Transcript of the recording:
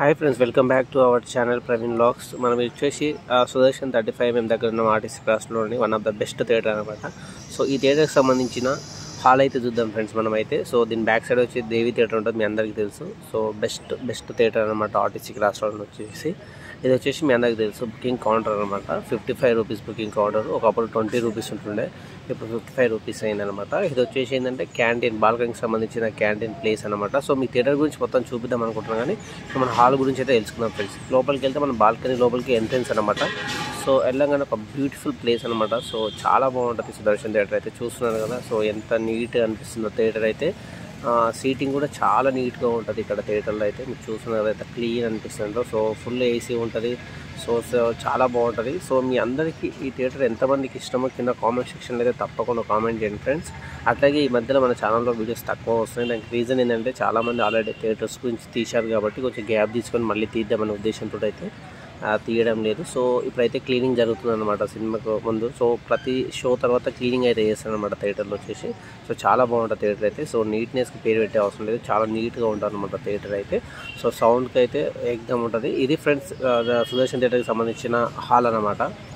hi friends welcome back to our channel Praveen లాక్స్ మనం వచ్చేసి ఆ, సుదర్శన్ థర్టీ ఫైవ్ మేము దగ్గర ఉన్న ఆర్టీసీ క్లాస్లోని one of the best theatre అనమాట సో ఈ థియేటర్కి సంబంధించిన హాల్ అయితే చూద్దాం ఫ్రెండ్స్ మనం అయితే సో దీని బ్యాక్ సైడ్ వచ్చి దేవి థియేటర్ ఉంటుంది మీ అందరికీ తెలుసు సో బెస్ట్ బెస్ట్ థియేటర్ అనమాట ఆర్టీసీ క్లాస్ రోడ్ వచ్చేసి ఇది వచ్చేసి మీ అందరికీ తెలుసు బుకింగ్ కౌంటర్ అనమాట fifty five rupees booking counter ఒకప్పుడు ట్వంటీ రూపీస్ ఉంటుండే ఇప్పుడు ఫిఫ్టీ ఫైవ్ రూపీస్ అయిందనమాట ఇది వచ్చేసి ఏంటంటే క్యాంటీన్ బాల్కనీకి సంబంధించిన క్యాంటీన్ ప్లేస్ అనమాట సో మీ థియేటర్ గురించి మొత్తం చూపిద్దాం అనుకుంటున్నాం కానీ ఇప్పుడు మన హాల్ గురించి అయితే తెలుసుకుందాం ఫ్రెండ్స్ లోపలికి వెళ్తే మన బాల్కనీ లోపలికి ఎంట్రెన్స్ అనమాట సో వెళ్ళంగానే ఒక బ్యూటిఫుల్ ప్లేస్ అనమాట సో చాలా బాగుంటుంది సుదర్శన్ థియేటర్ అయితే చూస్తున్నారు కదా సో ఎంత నీట్గా అనిపిస్తుందో థియేటర్ అయితే సీటింగ్ కూడా చాలా నీట్గా ఉంటుంది ఇక్కడ థియేటర్లో అయితే మీరు చూస్తున్నారు అయితే క్లీన్ అనిపిస్తుందో సో ఫుల్ ఏసీ ఉంటుంది సో సో చాలా బాగుంటుంది సో మీ అందరికీ ఈ థియేటర్ ఎంతమందికి ఇష్టమో కింద కామెంట్ సెక్షన్లో అయితే తప్పకుండా కామెంట్ చేయండి ఫ్రెండ్స్ అట్లాగే ఈ మధ్యలో మన ఛానల్లో వీడియోస్ తక్కువ వస్తున్నాయి దానికి రీజన్ ఏంటంటే చాలామంది ఆల్రెడీ థియేటర్స్ గురించి తీశారు కాబట్టి కొంచెం గ్యాప్ తీసుకొని మళ్ళీ తీద్దామనే ఉద్దేశంతో అయితే ఆ, తీయడం లేదు సో ఇప్పుడైతే క్లీనింగ్ జరుగుతుంది అనమాట సినిమాకు ముందు సో ప్రతి షో తర్వాత క్లీనింగ్ అయితే చేస్తాను అనమాట థియేటర్లో వచ్చేసి సో చాలా బాగుంటుంది థియేటర్ అయితే సో నీట్నెస్కి పేరు పెట్టే అవసరం లేదు చాలా నీట్గా ఉంటుంది అనమాట థియేటర్ అయితే సో సౌండ్కి అయితే ఎగ్దమ్ ఉంటుంది ఇది ఫ్రెండ్స్ సుదర్శన్ థియేటర్కి సంబంధించిన హాల్ అనమాట